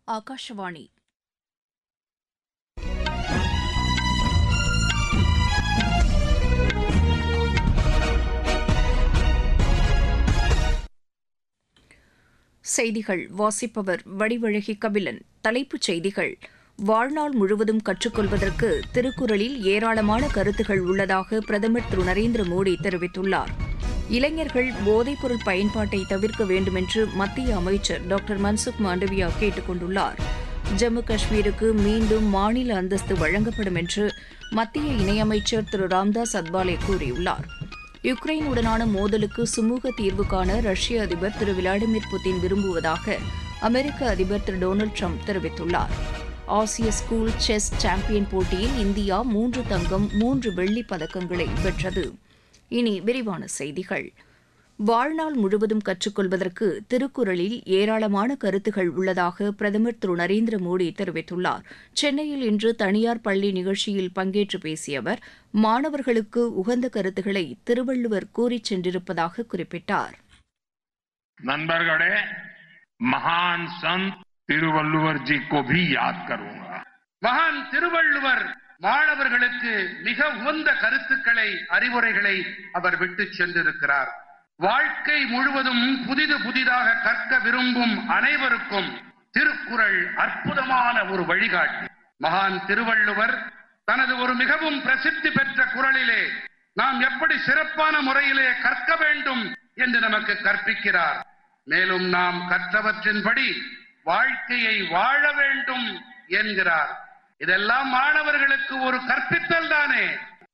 ಆಕಾಶವಾಣಿ செய்திகள் வாசிப்பவர் வடிவழகி கபிலன் தலைப்புச் செய்திகள் வாழ்நாள் முழுவதும் கற்றுக்கொள்வதற்கு திருக்குறளில் ஏராளமான கருத்துகள் உள்ளதாக பிரதமர் திரு நரேந்திர மோடி தெரிவித்துள்ளார் இளைஞர்கள் போதைப்பொருள் பயன்பாட்டை தவிர்க்க வேண்டுமென்று மத்திய அமைச்சர் டாக்டர் மன்சுக் மாண்டவியா கேட்டுக் கொண்டுள்ளார் ஜம்மு காஷ்மீருக்கு மீண்டும் மாநில அந்தஸ்து வழங்கப்படும் என்று மத்திய இணையமைச்சர் திரு ராம்தாஸ் அத்வாலே கூறியுள்ளார் யுக்ரைனுடனான மோதலுக்கு சுமூக தீர்வு காண ரஷ்ய அதிபர் திரு விளாடிமிர் புட்டின் விரும்புவதாக அமெரிக்க அதிபர் திரு டொனால்டு ட்ரம்ப் தெரிவித்துள்ளார் ஆசிய ஸ்கூல் செஸ் சாம்பியன் போட்டியில் இந்தியா மூன்று தங்கம் மூன்று வெள்ளிப் பதக்கங்களை வென்றது இனி விரிவான செய்திகள் வாழ்நாள் முழுவதும் கற்றுக்கொள்வதற்கு திருக்குறளில் ஏராளமான கருத்துகள் உள்ளதாக பிரதமர் திரு நரேந்திர மோடி தெரிவித்துள்ளார் சென்னையில் இன்று தனியார் பள்ளி நிகழ்ச்சியில் பங்கேற்று பேசிய அவர் மாணவர்களுக்கு உகந்த கருத்துக்களை திருவள்ளுவர் கூறிச் சென்றிருப்பதாக குறிப்பிட்டார் नंदरगढ़े महान संत तिरुवल्लुवर जी को भी याद करूंगा மகான் திருவள்ளுவர் மாணவர்களுக்கு மிக உகந்த கருத்துக்களை அறிவுரைகளை அவர் விட்டுச் சென்றிருக்கிறார் வாழ்க்கை முழுவதும் புதிது புதிதாக கற்க விரும்பும் அனைவருக்கும் திருக்குறள் அற்புதமான ஒரு வழிகாட்டி மகான் திருவள்ளுவர் தனது ஒரு மிகவும் பிரசித்தி பெற்ற குரலிலே நாம் எப்படி சிறப்பான முறையிலே கற்க வேண்டும் என்று நமக்கு கற்பிக்கிறார் மேலும் நாம் கற்றவற்றின்படி வாழ்க்கையை வாழ வேண்டும் என்கிறார் இதெல்லாம் மாணவர்களுக்கு ஒரு கற்பித்தல் தானே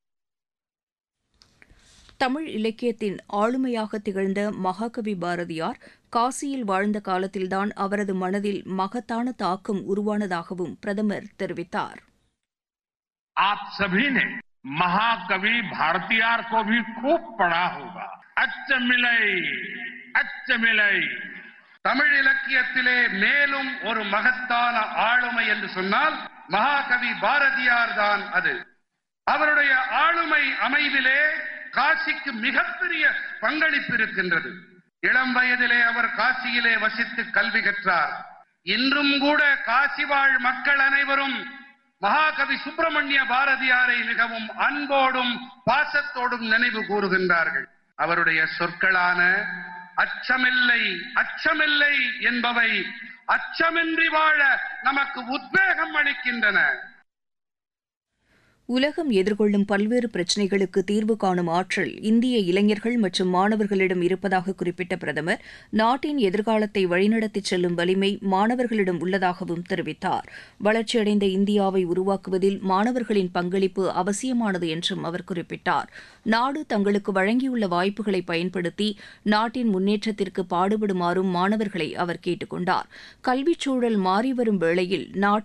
தமிழ் இலக்கியத்தின் ஆளுமையாக திகழ்ந்த மகாகவி பாரதியார் காசியில் வாழ்ந்த காலத்தில்தான் அவரது மனதில் மகத்தான தாக்கம் உருவானதாகவும் பிரதமர் தெரிவித்தார் आप सभी ने महाकवि भारतीयार को भी खूब पढ़ा होगा अच्छ मिलई अच्छ मिलई தமிழ் இலக்கியத்திலே மேலும் ஒரு மகத்தான ஆளுமை என்று சொன்னால் மகாகவி பாரதியார் தான் அது அவருடைய ஆளுமை அமைவிலே காசிக்கு மிகப்பெரிய பங்களிப்பு இருக்கின்றது இளம் வயதிலே அவர் காசியிலே வசித்து கல்வி கற்றார் இன்றும் கூட காசி வாழ் மக்கள் அனைவரும் மகாகவி சுப்பிரமணிய பாரதியாரை மிகவும் அன்போடும் பாசத்தோடும் நினைவு கூறுகின்றார்கள் அவருடைய சொற்களான அச்சமில்லை அச்சமில்லை என்பவை அச்சமின்றி வாழ நமக்கு உத்வேகம் அளிக்கின்றன உலகம் எதிர்கொள்ளும் பல்வேறு பிரச்சினைகளுக்கு தீர்வு காணும் ஆற்றல் இந்திய இளைஞர்கள் மற்றும் மாணவர்களிடம் இருப்பதாக குறிப்பிட்ட பிரதமர் நாட்டின் எதிர்காலத்தை வழிநடத்திச் செல்லும் வலிமை மாணவர்களிடம் உள்ளதாகவும் தெரிவித்தார் வளர்ச்சியடைந்த இந்தியாவை உருவாக்குவதில் மாணவர்களின் பங்களிப்பு அவசியமானது என்றும் அவர் குறிப்பிட்டார் நாடு தங்களுக்கு வழங்கியுள்ள வாய்ப்புகளை பயன்படுத்தி நாட்டின் முன்னேற்றத்திற்கு பாடுபடுமாறும் மாணவர்களை அவர் கேட்டுக் கொண்டார் கல்விச் சூழல் மாறிவரும் வேளையில் நாட்டின்